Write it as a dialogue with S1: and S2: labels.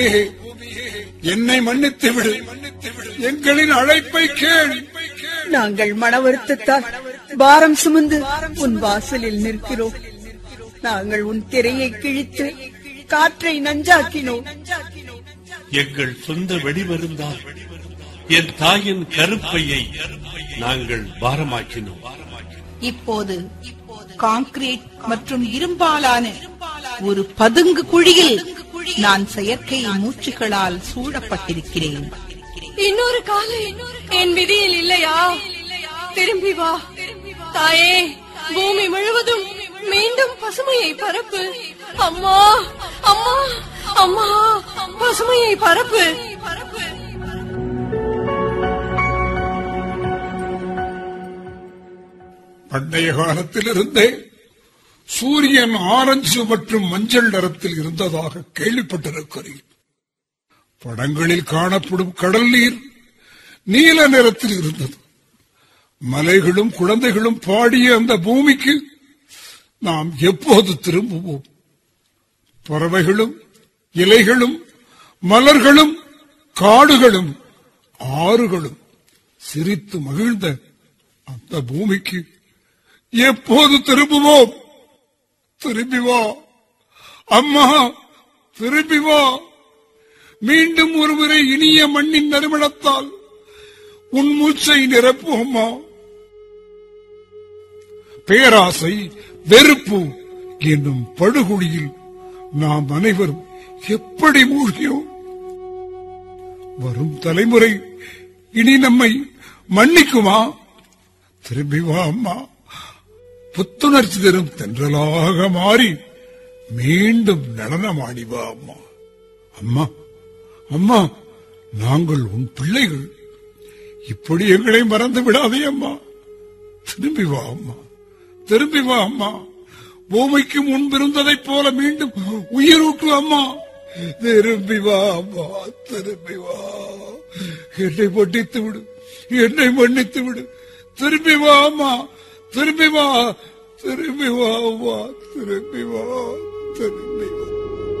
S1: என்னை மன்னித்து விடு எங்களின் அழைப்பை கேள்
S2: நாங்கள் மன வருத்தத்தால் பாரம் சுமந்து உன் வாசலில் நிற்கிறோம் நாங்கள் உன் திரையை கிழித்து காற்றை நஞ்சாக்கினோம்
S3: எங்கள் சொந்த வெடிமருந்தால் என் தாயின் கருப்பையை நாங்கள் பாரமாக்கினோம்
S4: இப்போது கான்கிரீட் மற்றும் இரும்பாலான ஒரு பதுங்கு குழியில் நான் செயற்கை மூச்சுகளால் சூழப்பட்டிருக்கிறேன்
S5: இன்னொரு காலை என் விதியில் இல்லையா திரும்பி வா தாயே பூமி முழுவதும் மீண்டும் பசுமையை பரப்பு அம்மா அம்மா அம்மா பசுமையை பரப்பு
S1: பண்டைய காலத்திலிருந்தே சூரியன் ஆரஞ்சு மற்றும் மஞ்சள் நிறத்தில் இருந்ததாக கேள்விப்பட்டிருக்கிறேன் படங்களில் காணப்படும் கடல் நீர் நீல நிறத்தில் இருந்தது மலைகளும் குழந்தைகளும் பாடிய அந்த பூமிக்கு நாம் எப்போது திரும்புவோம் பறவைகளும் இலைகளும் மலர்களும் காடுகளும் ஆறுகளும் சிரித்து மகிழ்ந்த அந்த பூமிக்கு எப்போது திரும்புவோம் திரும்பி வா அம்மா திரும்பி வா மீண்டும் ஒருமுறை இனிய மண்ணின் நறுமணத்தால் உன் மூச்சை நிரப்பு அம்மா பேராசை வெறுப்பு என்னும் படுகொலியில் நாம் அனைவரும் எப்படி மூழ்கியோம் வரும் தலைமுறை இனி நம்மை மன்னிக்குமா திரும்பி வா அம்மா புத்துணர்ச்சி தரும் தென்றலாக மாறி மீண்டும் நடனமாடி வா அம்மா அம்மா அம்மா நாங்கள் உன் பிள்ளைகள் இப்படி எங்களை மறந்து விடாதே அம்மா திரும்பி வா அம்மா திரும்பி வா அம்மா பூமிக்கு முன்பிருந்ததைப் போல மீண்டும் உயிரூட்டு அம்மா திரும்பி வா அம்மா திரும்பி வா என்னை மன்னித்து விடு என்னை மன்னித்து விடு திரும்பி வா அம்மா திரும்பி வா திரும்பி வா அம்மா திரும்பி வா திரும்பி வா